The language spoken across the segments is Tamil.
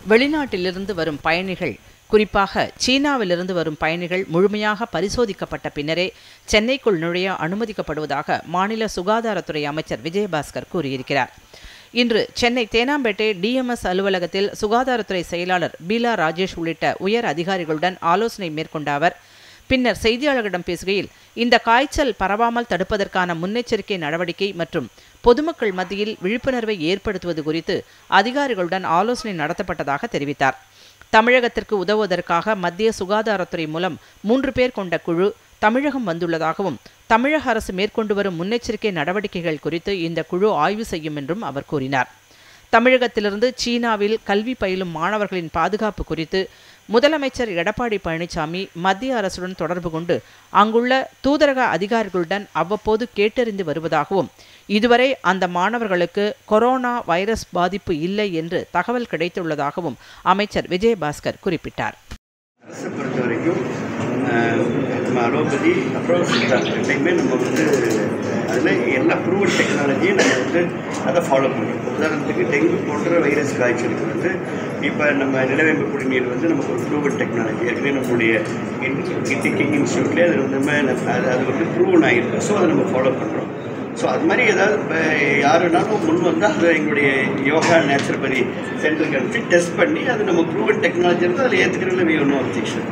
வெளிநாட்டிலிருந்து வரும் பயணிகள் குறிப்பாக சீனாவிலிருந்து வரும் பயணிகள் முழுமையாக பரிசோதிக்கப்பட்ட பின்னரே சென்னைக்குள் நுழைய அனுமதிக்கப்படுவதாக மாநில சுகாதாரத்துறை அமைச்சர் விஜயபாஸ்கர் கூறியிருக்கிறார் இன்று சென்னை தேனாம்பேட்டை டிஎம்எஸ் அலுவலகத்தில் சுகாதாரத்துறை செயலாளர் பீலா ராஜேஷ் உள்ளிட்ட உயர் அதிகாரிகளுடன் ஆலோசனை மேற்கொண்ட அவர் பின்னர் செய்தியாளர்களிடம் பேசுகையில் இந்த காய்ச்சல் பரவாமல் தடுப்பதற்கான முன்னெச்சரிக்கை நடவடிக்கை மற்றும் பொதுமக்கள் மத்தியில் விழிப்புணர்வை ஏற்படுத்துவது குறித்து அதிகாரிகளுடன் ஆலோசனை நடத்தப்பட்டதாக தெரிவித்தார் தமிழகத்திற்கு உதவுவதற்காக மத்திய சுகாதாரத்துறை மூலம் மூன்று பேர் கொண்ட குழு தமிழகம் வந்துள்ளதாகவும் தமிழக அரசு மேற்கொண்டு வரும் முன்னெச்சரிக்கை நடவடிக்கைகள் குறித்து இந்த குழு ஆய்வு செய்யும் என்றும் அவர் கூறினார் தமிழகத்திலிருந்து சீனாவில் கல்வி பயிலும் மாணவர்களின் பாதுகாப்பு குறித்து முதலமைச்சர் எடப்பாடி பழனிசாமி மத்திய அரசுடன் தொடர்பு கொண்டு அங்குள்ள தூதரக அதிகாரிகளுடன் அவ்வப்போது கேட்டறிந்து வருவதாகவும் இதுவரை அந்த மாணவர்களுக்கு கொரோனா வைரஸ் பாதிப்பு இல்லை என்று தகவல் கிடைத்துள்ளதாகவும் அமைச்சர் விஜயபாஸ்கர் குறிப்பிட்டார் அரசை பொறுத்த வரைக்கும் அஹ், நம்ம அலோபதி அப்புறம் சித்தா ரெண்டையுமே நம்ம வந்து அதில் எல்லா ப்ரூவன் டெக்னாலஜியும் நம்ம வந்து அதை ஃபாலோ பண்ணுறோம் உதாரணத்துக்கு டெங்கு போன்ற வைரஸ் காய்ச்சலுக்கு வந்து இப்போ நம்ம நிலவேம்பு குடிநீர் வந்து நமக்கு ஒரு ப்ரூவன் டெக்னாலஜி ஏற்கனவே நம்மளுடைய கிட்டி கிங் இன்ஸ்டியூட்லேயே அது வந்து நம்ம அது அது வந்து ப்ரூவன் ஆகிருக்கு ஸோ அதை நம்ம ஃபாலோ பண்ணுறோம் ஸோ அது மாதிரி ஏதாவது இப்போ யாருனாலும் முன் வந்தால் அதை எங்களுடைய யோகா நேச்சுரோபதி சென்டருக்கு அனுப்பிச்சு டெஸ்ட் பண்ணி அது நம்ம ப்ரூவன் டெக்னாலஜி இருந்தால் அதில் ஏற்றுக்கிறதுல வி ஒன்றும் அப்ஜெக்ஷன்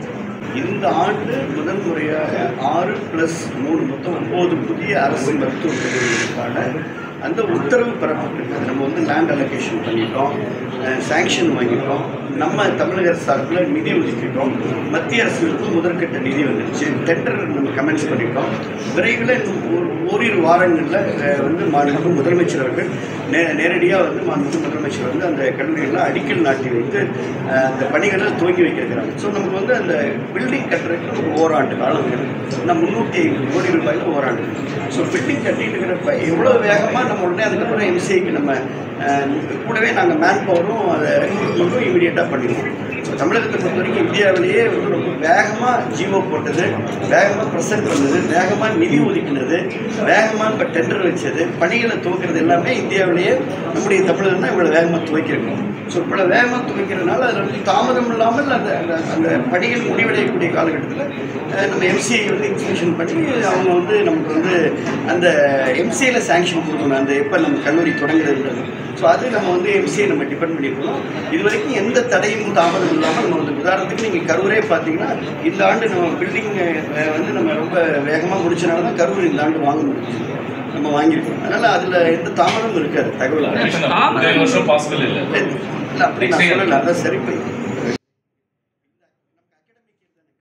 இந்த ஆண்டு முதல் முறையாக ஆறு ப்ளஸ் மூணு மொத்தம் ஒம்பது புதிய அரசு மருத்துவ கல்லூரிகளுக்கான அந்த உத்தரவு பெறப்பட்டிருக்கு நம்ம வந்து லேண்ட் அலோகேஷன் பண்ணிட்டோம் சாங்ஷன் வாங்கிட்டோம் நம்ம தமிழக அரசு சார்பில் நிதி ஒதுக்கிட்டோம் மத்திய அரசுக்கு முதற்கட்ட நிதி வந்துருச்சு டெண்டர் நம்ம கமெண்ட்ஸ் பண்ணிட்டோம் விரைவில் இன்னும் ஒரு ஓரிரு வாரங்களில் அஹ், வந்து மாண்புமிகு முதலமைச்சர் அவர்கள் நே நேரடியாக வந்து மாண்புமிகு முதலமைச்சர் வந்து அந்த கல்லூரிகளில் அடிக்கல் நாட்டி வைத்து அஹ், அந்த பணிகளை துவங்கி வைக்கிறாங்க ஸோ நமக்கு வந்து அந்த பில்டிங் கட்டுறதுக்கு ஒரு ஓராண்டு காலம் இருக்குது நான் முந்நூற்றி ஐம்பது கோடி ரூபாயில் ஓராண்டு ஸோ பில்டிங் கட்டிட்டு இருக்கிறப்ப எவ்வளோ வேகமாக நம்ம உடனே அதுக்கப்புறம் எம்சிஐக்கு நம்ம அஹ், கூடவே நாங்கள் மேன் பவரும் அதை ரெக்ரூட் பண்ணுறோம் இமீடியட்டாக பண்ணிடுவோம் ஸோ தமிழகத்தை பொறுத்த வரைக்கும் இந்தியாவிலேயே வந்து ரொம்ப வேகமாக ஜிஓ போட்டது வேகமாக ப்ரெசென்ட் பண்ணது வேகமாக நிதி ஒதுக்கினது வேகமாக இப்போ டெண்டர் வச்சது பணிகளை துவக்கிறது எல்லாமே இந்தியாவிலேயே நம்முடைய தமிழகம் தான் இவ்வளோ வேகமாக துவைக்கிறோம் ஸோ இவ்வளோ வேகமாக துவைக்கிறதுனால அதில் வந்து தாமதம் இல்லாமல் அந்த அந்த அந்த பணிகள் முடிவடையக்கூடிய காலகட்டத்தில் அஹ், நம்ம எம்சிஐ வந்து இன்ஸ்டியூஷன் பண்ணி அவங்க வந்து நமக்கு வந்து அந்த எம்சிஐல சாங்ஷன் கொடுக்கணும் அந்த எப்போ நம்ம கல்லூரி தொடங்குறதுன்றது ஸோ அது நம்ம வந்து எம்சிஐ நம்ம டிபெண்ட் பண்ணியிருக்கோம் இது வரைக்கும் எந்த தடையும் தாமதம் இல்லாமல் நம்ம வந்து உதாரணத்துக்கு நீங்கள் கரூரே பார்த்தீங்கன்னா இந்த ஆண்டு நம்ம பில்டிங் வந்து நம்ம ரொம்ப வேகமாக முடிச்சனால தான் கரூர் இந்த ஆண்டு வாங்க முடிஞ்சு நம்ம வாங்கியிருக்கோம் அதனால் அதில் எந்த தாமதமும் இருக்காது தகவல் முதல் வருஷம் பாசிபிள் இல்லை இல்லை அப்படி நான் சொல்லலை அதான் சரி போய்